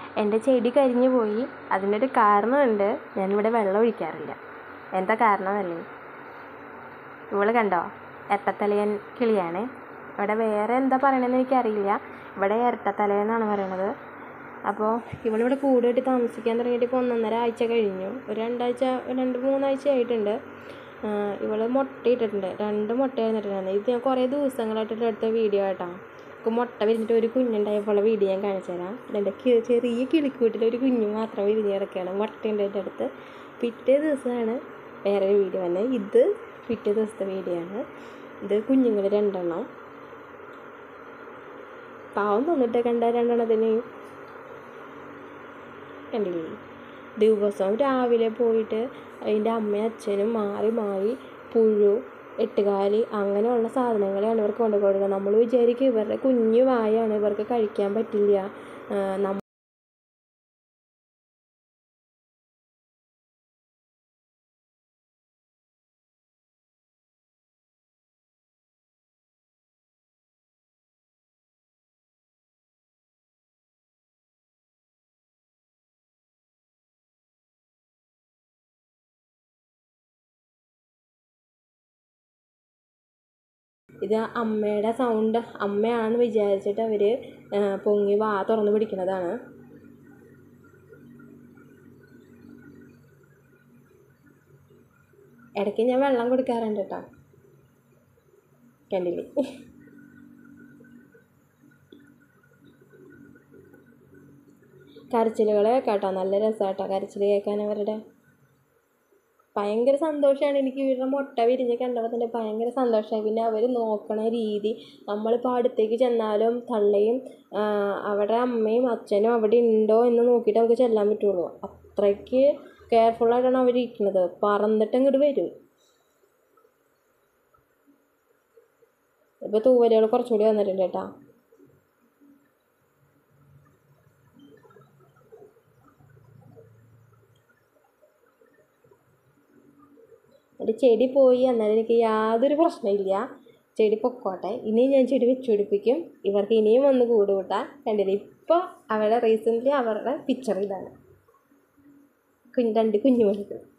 എൻ്റെ ചെടി കരിഞ്ഞു പോയി അതിനൊരു കാരണമുണ്ട് ഞാനിവിടെ വെള്ളം ഒഴിക്കാറില്ല എന്താ കാരണമെന്നല്ലേ ഇവള് കണ്ടോ എട്ടത്തലയൻ കിളിയാണ് ഇവിടെ വേറെ എന്താ പറയണതെന്ന് എനിക്കറിയില്ല ഇവിടെ ഇരട്ടത്തലയെന്നാണ് പറയണത് അപ്പോൾ ഇവളിവിടെ കൂട് കെട്ടി താമസിക്കാൻ തുടങ്ങിയിട്ട് ഇപ്പോൾ ഒന്നൊന്നര ആഴ്ച കഴിഞ്ഞു ഒരു രണ്ടാഴ്ച രണ്ട് മൂന്നാഴ്ച ആയിട്ടുണ്ട് ആഹ് ഇവള് മുട്ടയിട്ടിട്ടുണ്ട് രണ്ട് മുട്ടയാണ് ഇട്ടിട്ടുണ്ട് ഇത് ഞാൻ കുറേ ദിവസങ്ങളായിട്ട് എടുത്ത വീഡിയോ ആട്ടോ നമുക്ക് മുട്ട വിരിഞ്ഞിട്ട് ഒരു കുഞ്ഞുണ്ടായപ്പോൾ വീഡിയോ ഞാൻ കാണിച്ചു തരാം എൻ്റെ കി- ചെറിയ കിളിക്കൂട്ടിൽ ഒരു കുഞ്ഞു മാത്രം വിരിഞ്ഞ് കിടക്കുകയാണ് മുട്ടയുണ്ട് എൻ്റെ അടുത്ത് പിറ്റേ ദിവസമാണ് വേറെ ഒരു വീഡിയോ വന്നത് ഇത് പിറ്റേ ദിവസത്തെ വീഡിയോ ആണ് ഇത് കുഞ്ഞുങ്ങൾ രണ്ടെണ്ണം പാവം തോന്നിട്ട് കണ്ട രണ്ടെണ്ണത്തിനെയും കണ്ടില്ലേ ദിവസവും രാവിലെ പോയിട്ട് അതിൻ്റെ അമ്മയും അച്ഛനും മാറി മാറി പുഴു എട്ടുകാലി അങ്ങനെയുള്ള സാധനങ്ങളെയാണ് ഇവർക്ക് കൊണ്ടു കൊടുക്കുക നമ്മൾ വിചാരിക്കും ഇവരുടെ കുഞ്ഞു വായാണ് ഇവർക്ക് കഴിക്കാൻ പറ്റില്ല നമ്മ ഇത് അമ്മയുടെ സൗണ്ട് അമ്മയാണെന്ന് വിചാരിച്ചിട്ട് അവർ പൊങ്ങി വാ തുറന്ന് പിടിക്കുന്നതാണ് ഇടയ്ക്ക് ഞാൻ വെള്ളം കൊടുക്കാറുണ്ട് കേട്ടോ കണ്ടില്ലേ കരച്ചിലുകൾ കേട്ടോ നല്ല രസമാട്ടോ കരച്ചിൽ കേൾക്കാൻ അവരുടെ ഭയങ്കര സന്തോഷമാണ് എനിക്ക് ഇവരുടെ മുട്ട വിരിഞ്ഞ് കണ്ടപ്പോൾ തന്നെ ഭയങ്കര സന്തോഷമായി പിന്നെ അവർ നോക്കണ രീതി നമ്മളിപ്പോൾ അടുത്തേക്ക് ചെന്നാലും തള്ളയും ആ, അവരുടെ അമ്മയും അച്ഛനും അവിടെ ഉണ്ടോ എന്ന് നോക്കിയിട്ട് നമുക്ക് ചെല്ലാൻ പറ്റുള്ളൂ അത്രയ്ക്ക് കെയർഫുള്ളായിട്ടാണ് അവർ ഇരിക്കുന്നത് പറന്നിട്ട് ഇങ്ങോട്ട് വരും ഇപ്പോൾ തൂവലുകൾ കുറച്ചുകൂടി വന്നിട്ടുണ്ട് കേട്ടോ എൻ്റെ ചെടി പോയി എന്നാലും എനിക്ക് യാതൊരു പ്രശ്നമില്ല ചെടി പൊക്കോട്ടെ ഇനിയും ഞാൻ ചെടി വെച്ച് പിടിപ്പിക്കും ഇവർക്ക് ഇനിയും വന്ന് കൂട് കൂട്ടാം കണ്ടില്ലേ ഇപ്പോൾ അവരുടെ റീസെൻ്റ്ലി അവരുടെ പിക്ചർ ഇതാണ് കുഞ്ഞ് രണ്ട് കുഞ്ഞു മണികൾ